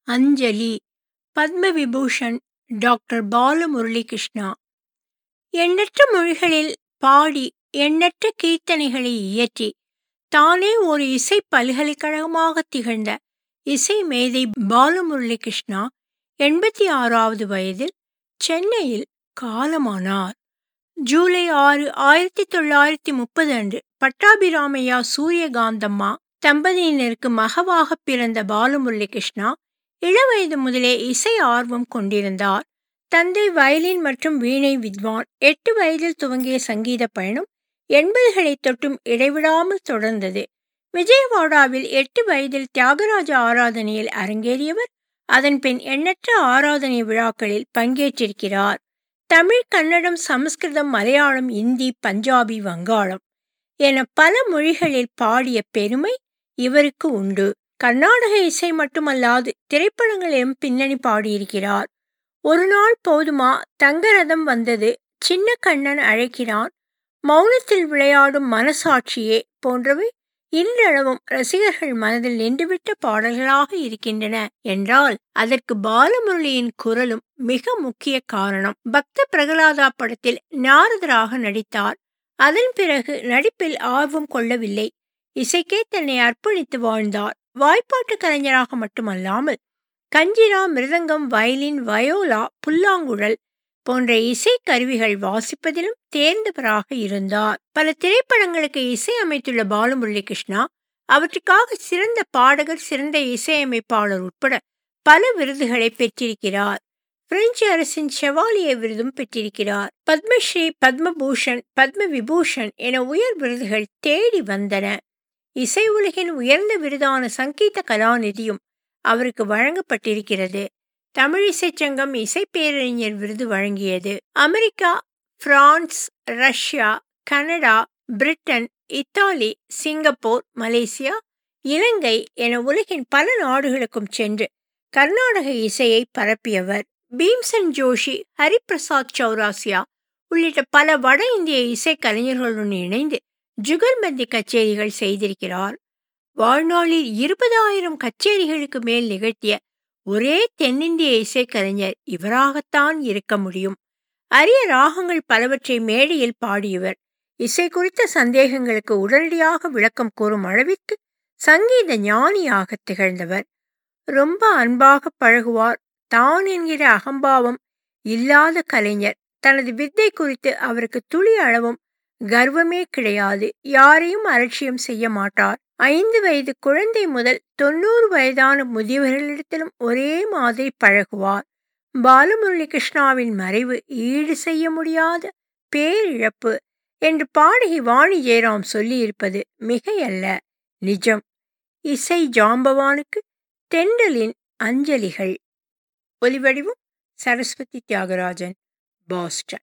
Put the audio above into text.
அஞ்சலி Padma Vibhushan doctor Balu Muralikrishna எண்ணற்ற மொழிகளில் பாடி எண்ணற்ற கீர்த்தனைகளை இயற்றி தானே ஒரு இசை பல்கலைக்கழகமாக திகழ்ந்த இசை மேதை பாலு முரளிகிருஷ்ணா எண்பத்தி ஆறாவது வயதில் சென்னையில் காலமானார் ஜூலை ஆறு ஆயிரத்தி தொள்ளாயிரத்தி முப்பது அன்று பட்டாபிராமையா சூரியகாந்தம்மா தம்பதியினருக்கு மகவாக பிறந்த பாலுமுரளிகிருஷ்ணா இளவயது முதலே இசை ஆர்வம் கொண்டிருந்தார் தந்தை வயலின் மற்றும் வீணை வித்வான் எட்டு வயதில் துவங்கிய சங்கீத பயணம் எண்பதுகளை தொட்டும் இடைவிடாமல் தொடர்ந்தது விஜயவாடாவில் எட்டு வயதில் தியாகராஜ ஆராதனையில் அரங்கேறியவர் அதன் பின் எண்ணற்ற ஆராதனை விழாக்களில் பங்கேற்றிருக்கிறார் தமிழ் கன்னடம் சமஸ்கிருதம் மலையாளம் இந்தி பஞ்சாபி வங்காளம் என பல மொழிகளில் பாடிய பெருமை இவருக்கு உண்டு கர்நாடக இசை மட்டுமல்லாது திரைப்படங்களிலும் பின்னணி பாடியிருக்கிறார் ஒரு நாள் போதுமா தங்கரதம் வந்தது சின்ன கண்ணன் அழைக்கிறான் மௌனத்தில் விளையாடும் மனசாட்சியே போன்றவை இன்றளவும் ரசிகர்கள் மனதில் நின்றுவிட்ட பாடல்களாக இருக்கின்றன என்றால் அதற்கு பாலமுரளியின் குரலும் மிக முக்கிய காரணம் பக்த பிரகலாதா படத்தில் நாரதராக நடித்தார் அதன் பிறகு நடிப்பில் ஆர்வம் கொள்ளவில்லை இசைக்கே தன்னை அர்ப்பணித்து வாழ்ந்தார் வாய்ப்பாட்டு கலைஞராக மட்டுமல்லாமல் கஞ்சிரா மிருதங்கம் வயலின் வயோலா புல்லாங்குழல் போன்ற இசை கருவிகள் வாசிப்பதிலும் தேர்ந்தவராக இருந்தார் பல திரைப்படங்களுக்கு இசை அமைத்துள்ள பாலுமுரளி கிருஷ்ணா அவற்றுக்காக சிறந்த பாடகர் சிறந்த இசையமைப்பாளர் உட்பட பல விருதுகளை பெற்றிருக்கிறார் பிரெஞ்சு அரசின் செவாலிய விருதும் பெற்றிருக்கிறார் பத்மஸ்ரீ பத்மபூஷன் பத்ம விபூஷன் என உயர் விருதுகள் தேடி வந்தன இசை உலகின் உயர்ந்த விருதான சங்கீத கலாநிதியும் அவருக்கு வழங்கப்பட்டிருக்கிறது தமிழ் இசைச்சங்கம் இசை பேரறிஞர் விருது வழங்கியது America France Russia Canada Britain Italy Singapore Malaysia Ilangai என உலகின் பல நாடுகளுக்கும் சென்று கர்நாடக இசையை பரப்பியவர் பீம்சன் ஜோஷி ஹரிபிரசாத் சௌராசியா உள்ளிட்ட பல வட இந்திய இசை கலைஞர்களுடன் இணைந்து ஜுகல்பந்தி கச்சேரிகள் செய்திருக்கிறார் வாழ்நாளில் இருபதாயிரம் கச்சேரிகளுக்கு மேல் நிகழ்த்திய ஒரே தென்னிந்திய இசைக்கலைஞர் இவராகத்தான் இருக்க முடியும் அரிய ராகங்கள் பலவற்றை மேடையில் பாடியவர் இசை குறித்த சந்தேகங்களுக்கு உடனடியாக விளக்கம் கூறும் அளவிற்கு சங்கீத ஞானியாக திகழ்ந்தவர் ரொம்ப அன்பாக பழகுவார் தான் என்கிற அகம்பாவம் இல்லாத கலைஞர் தனது வித்தை குறித்து அவருக்கு துளி அளவும் கர்வமே கிடையாது யாரையும் அலட்சியம் செய்ய மாட்டார் ஐந்து வயது குழந்தை முதல் தொண்ணூறு வயதான முதியவர்களிடத்திலும் ஒரே மாதிரி பழகுவார் பாலமுரளி கிருஷ்ணாவின் மறைவு ஈடு செய்ய முடியாத பேரிழப்பு என்று பாடகி வாணி ஜெயராம் சொல்லியிருப்பது மிகையல்ல நிஜம் இசை ஜாம்பவானுக்கு தென்றலின் அஞ்சலிகள் ஒலிவடிவும் சரஸ்வதி தியாகராஜன் பாஸ்டன்